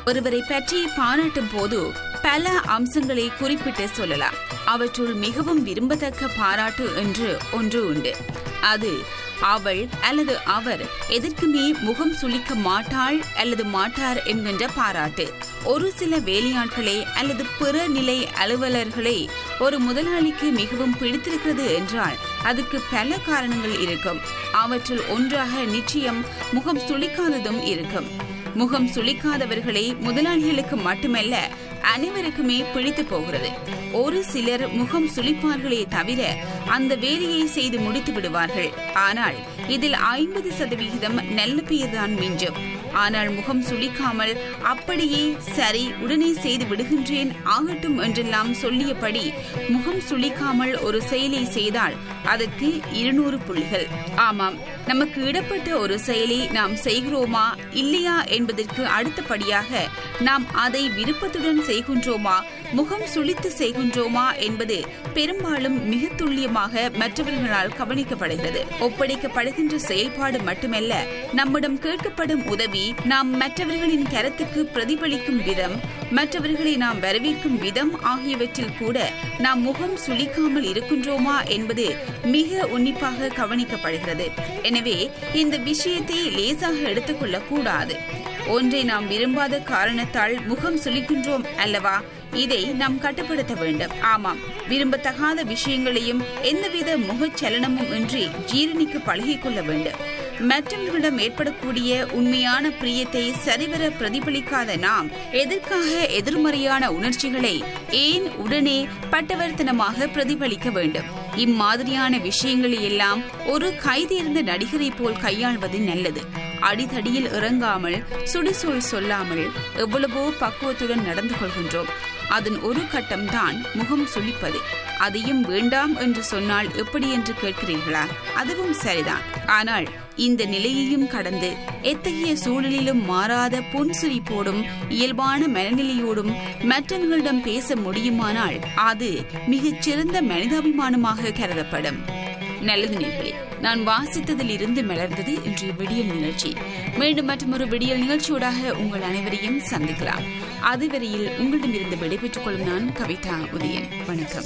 ஒருவரை பற்றி பாராட்டும் போது பல அம்சங்களை குறிப்பிட்டு சொல்லலாம் அவற்றுள் மிகவும் விரும்பத்தக்க பாராட்டு என்று ஒன்று உண்டு அது அவள் அல்லது அவர் எதற்குமே முகம் சுளிக்க மாட்டாள் அல்லது மாட்டார் என்கின்ற பாராட்டு ஒரு சில வேலையாட்களை அல்லது பிற நிலை அலுவலர்களை ஒரு முதலாளிக்கு மிகவும் பிடித்திருக்கிறது என்றால் அதுக்கு பல காரணங்கள் இருக்கும் அவற்றுள் ஒன்றாக நிச்சயம் முகம் சுளிக்காததும் இருக்கும் முகம் சுளிக்காதவர்களை முதலாளிகளுக்கு மட்டுமல்ல அனைவருக்குமே பிடித்து போகிறது ஒரு சிலர் முகம் சுளிப்பார்களே தவிர அந்த வேலையை செய்து முடித்து விடுவார்கள் ஆனால் இதில் ஐம்பது சதவிகிதம் நல்ல பெயர்தான் மிஞ்சும் ஆனால் முகம் சுளிக்காமல் அப்படியே சரி உடனே செய்து விடுகின்றேன் ஆகட்டும் என்றெல்லாம் சொல்லியபடி முகம் சுளிக்காமல் ஒரு செயலை செய்தால் அதற்கு இருநூறு புள்ளிகள் ஆமாம் நமக்கு இடப்பட்ட ஒரு செயலை நாம் செய்கிறோமா இல்லையா என்பதற்கு அடுத்தபடியாக நாம் அதை விருப்பத்துடன் செய்கின்றோமா முகம் சுளித்து செய்கின்றோமா என்பது பெரும்பாலும் மிக துல்லியமாக மற்றவர்களால் கவனிக்கப்படுகிறது ஒப்படைக்கப்படுகின்ற செயல்பாடு மட்டுமல்ல நம்மிடம் கேட்கப்படும் உதவி நாம் மற்றவர்களின் கருத்துக்கு பிரதிபலிக்கும் விதம் மற்றவர்களை நாம் வரவேற்கும் விதம் ஆகியவற்றில் கூட நாம் முகம் சுளிக்காமல் இருக்கின்றோமா என்பது மிக உன்னிப்பாக கவனிக்கப்படுகிறது எனவே இந்த விஷயத்தை லேசாக எடுத்துக்கொள்ளக் கூடாது ஒன்றை நாம் விரும்பாத காரணத்தால் முகம் சுளிக்கின்றோம் அல்லவா இதை நாம் கட்டுப்படுத்த வேண்டும் ஆமாம் விரும்பத்தகாத விஷயங்களையும் எந்தவித முகச்சலனமும் இன்றி ஜீரணிக்க பழகிக்கொள்ள வேண்டும் மற்றவர்களிடம் ஏற்படக்கூடிய உண்மையான பிரியத்தை சரிவர பிரதிபலிக்காத நாம் எதற்காக எதிர்மறையான உணர்ச்சிகளை ஏன் உடனே பட்டவர்த்தனமாக பிரதிபலிக்க வேண்டும் இம்மாதிரியான விஷயங்களை எல்லாம் ஒரு கைதேர்ந்த நடிகரை போல் கையாள்வது நல்லது அடிதடியில் இறங்காமல் சுடுசொல் சொல்லாமல் எவ்வளவோ பக்குவத்துடன் நடந்து கொள்கின்றோம் அதன் ஒரு கட்டம்தான் முகம் சுளிப்பது அதையும் வேண்டாம் என்று சொன்னால் எப்படி என்று கேட்கிறீர்களா அதுவும் சரிதான் ஆனால் இந்த நிலையையும் கடந்து எத்தகைய சூழலிலும் மாறாத புன்சிரிப்போடும் இயல்பான மனநிலையோடும் மற்றவர்களிடம் பேச முடியுமானால் அது மிகச் சிறந்த மனிதாபிமானமாக கருதப்படும் நல்லது நேர்களே நான் வாசித்ததில் இருந்து மலர்ந்தது இன்றைய விடியல் நிகழ்ச்சி மீண்டும் மற்றொரு விடியல் நிகழ்ச்சியோடாக உங்கள் அனைவரையும் சந்திக்கலாம் அதுவரையில் உங்களிடமிருந்து விடைபெற்றுக் கொள்ளும் நான் கவிதா உதயன் வணக்கம்